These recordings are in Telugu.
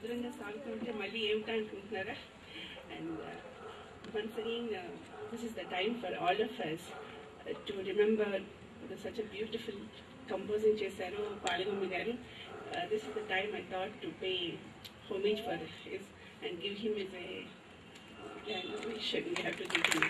మధురంగా సాగుతుంటే మళ్ళీ ఏమిటా అనుకుంటున్నారా and once again this is the time for all of us to remember such a beautiful composing చేశారు Palagummi garu this is the time I thought to pay homage for his and give him is a wish we have to give him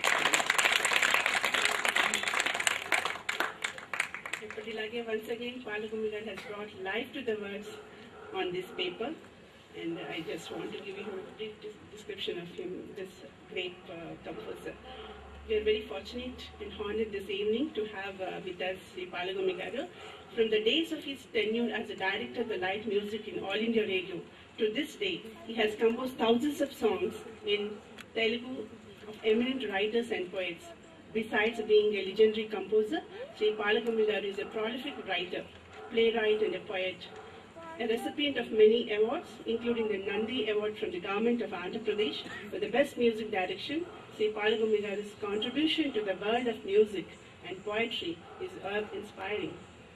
ఎప్పటిలాగే once again Palagummi garu has brought life to the words on this paper and I just want to give you a brief des- description of him, this great uh, composer. We are very fortunate and honored this evening to have uh, with us Sri Palagumi Garu. From the days of his tenure as a director of the light music in All India Radio to this day, he has composed thousands of songs in Telugu of eminent writers and poets. Besides being a legendary composer, Sri Palagumi Garu is a prolific writer, playwright and a poet. A recipient of many awards, including the Nandi Award from the government of Andhra Pradesh for the best music direction, Sri Palagumi Garu's contribution to the world of music and poetry is earth-inspiring.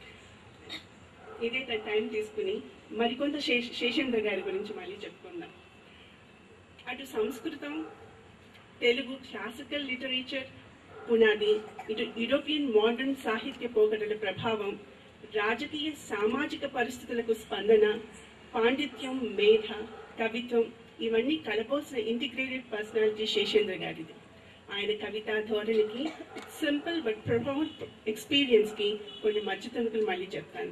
ఇదే టైం తీసుకుని మరికొంత శేష శేషేంద్ర గారి గురించి మళ్ళీ చెప్పుకుందాం అటు సంస్కృతం తెలుగు క్లాసికల్ లిటరేచర్ పునాది ఇటు యూరోపియన్ మోడర్న్ సాహిత్య పోకడల ప్రభావం రాజకీయ సామాజిక పరిస్థితులకు స్పందన పాండిత్యం మేధ కవిత్వం ఇవన్నీ కలబోసిన ఇంటిగ్రేటెడ్ పర్సనాలిటీ శేషేంద్ర గారిది ఆయన కవితా ధోరణికి సింపుల్ బట్ ప్రొఫౌండ్ ఎక్స్పీరియన్స్కి కొన్ని మధ్యతనుకులు మళ్ళీ చెప్తాను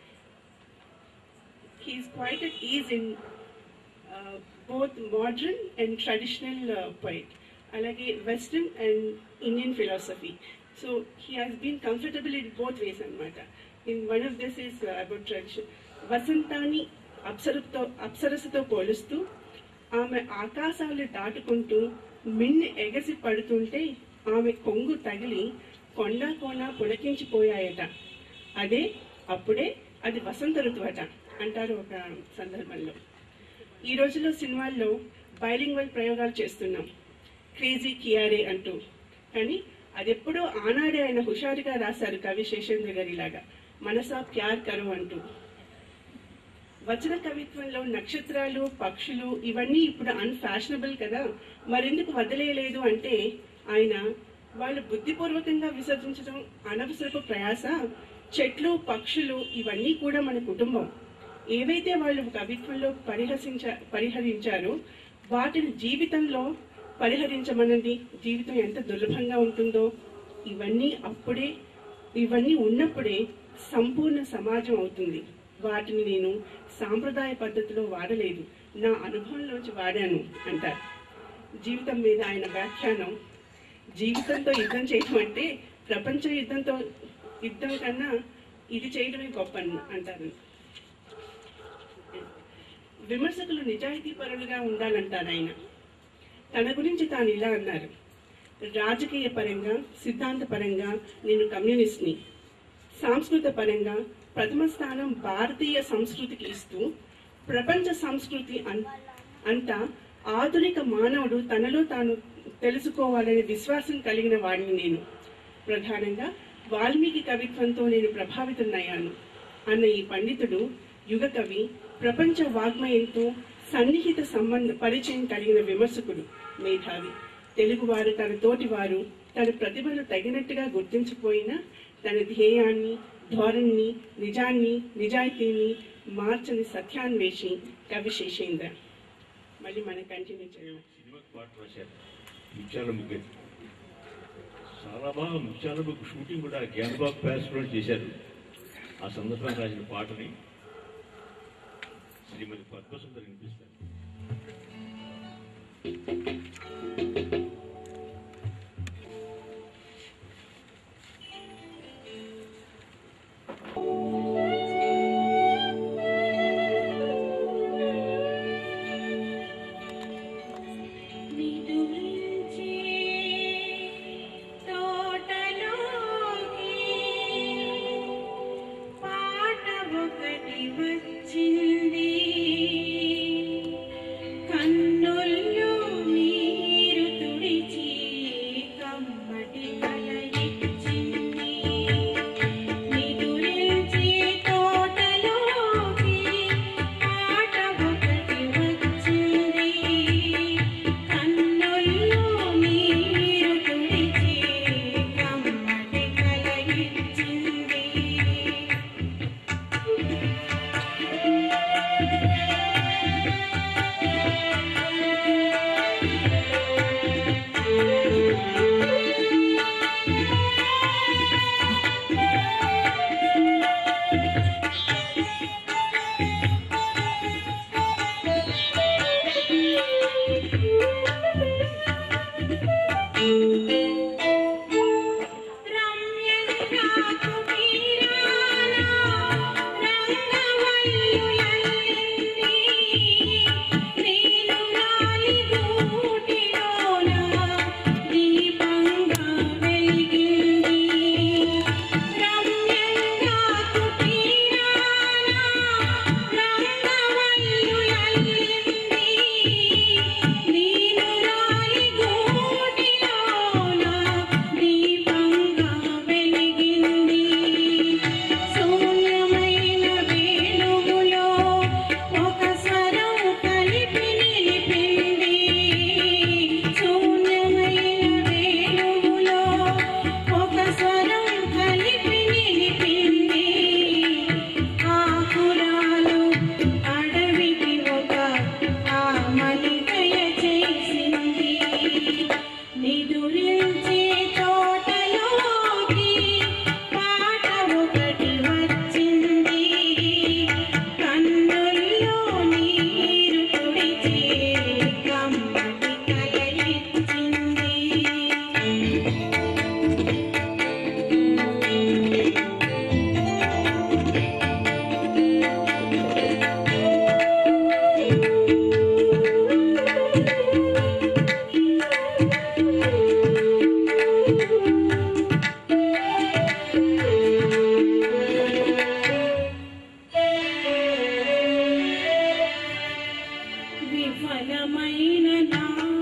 he's quite at ease in both modern and traditional poet అలాగే western and Indian philosophy so he has been comfortable in both ways అనమాట in one of this is about tradition వసంతాన్ని అప్సరతో అప్సరసతో పోలుస్తూ ఆమె ఆకాశాలు దాటుకుంటూ మిన్ని ఎగసి పడుతుంటే ఆమె కొంగు తగిలి కొండ కోన పులకించిపోయాయట అదే అప్పుడే అది వసంత ఋతువట అంటారు ఒక సందర్భంలో ఈ రోజుల్లో సినిమాల్లో బైలింగ్వల్ ప్రయోగాలు చేస్తున్నాం క్రేజీ కియారే అంటూ కానీ అదెప్పుడో ఆనాడే ఆయన హుషారుగా రాశారు కవి శేషేంద్ర గారిలాగా మనసా ప్యార్ కరు అంటూ వచన కవిత్వంలో నక్షత్రాలు పక్షులు ఇవన్నీ ఇప్పుడు అన్ఫ్యాషనబుల్ కదా మరెందుకు వదిలేయలేదు అంటే ఆయన వాళ్ళు బుద్ధిపూర్వకంగా విసర్జించడం అనవసరపు ప్రయాస చెట్లు పక్షులు ఇవన్నీ కూడా మన కుటుంబం ఏవైతే వాళ్ళు కవిత్వంలో పరిహసించ పరిహరించారో వాటిని జీవితంలో పరిహరించమన్నది జీవితం ఎంత దుర్లభంగా ఉంటుందో ఇవన్నీ అప్పుడే ఇవన్నీ ఉన్నప్పుడే సంపూర్ణ సమాజం అవుతుంది వాటిని నేను సాంప్రదాయ పద్ధతిలో వాడలేదు నా అనుభవంలోంచి వాడాను అంటారు జీవితం మీద ఆయన వ్యాఖ్యానం జీవితంతో యుద్ధం చేయడం అంటే ప్రపంచ యుద్ధంతో యుద్ధం కన్నా ఇది చేయడమే గొప్ప అన్న- అంటారు విమర్శకులు నిజాయితీ పరులుగా ఉండాలంటారు ఆయన తన గురించి తాను ఇలా అన్నారు రాజకీయ పరంగా సిద్ధాంత పరంగా నేను కమ్యూనిస్ట్ని సాంస్కృత పరంగా ప్రథమ స్థానం భారతీయ సంస్కృతికి ఇస్తూ ప్రపంచ సంస్కృతి అన్- అంతా ఆధునిక మానవుడు తనలో తాను తెలుసుకోవాలనే విశ్వాసం కలిగిన వాడిని నేను ప్రధానంగా వాల్మీకి కవిత్వంతో నేను ప్రభావితున్నయ్యాను అన్న ఈ పండితుడు యుగ కవి ప్రపంచ వాగ్మయంతో సన్నిహిత సంబంధ పరిచయం కలిగిన విమర్శకుడు మేధావి తెలుగువారు తన తోటివారు తన ప్రతిభను తగినట్టుగా గుర్తించకపోయినా తన ధ్యేయాన్ని ధోరణిని నిజాన్ని నిజాయితీని మార్చని సత్యాన్వేషి కవి శేషేంద్ర మళ్ళీ మనం కంటిన్యూ చేయాలి సినిమాకి పాట రాశారు ముత్యాల ముగ్గు చాలా బాగా ముత్యాల ముగ్గు షూటింగ్ కూడా గ్యాన్బాగ్ ప్యాలెస్లో చేశారు ఆ సందర్భంగా రాసిన పాటని శ్రీమతి పద్మసుందరి వినిపిస్తారు నిదురించి తోటలోకి పాట ఒకటి వచ్చింది కన్నుల్లో నీరు తుడి ఫలమైన నా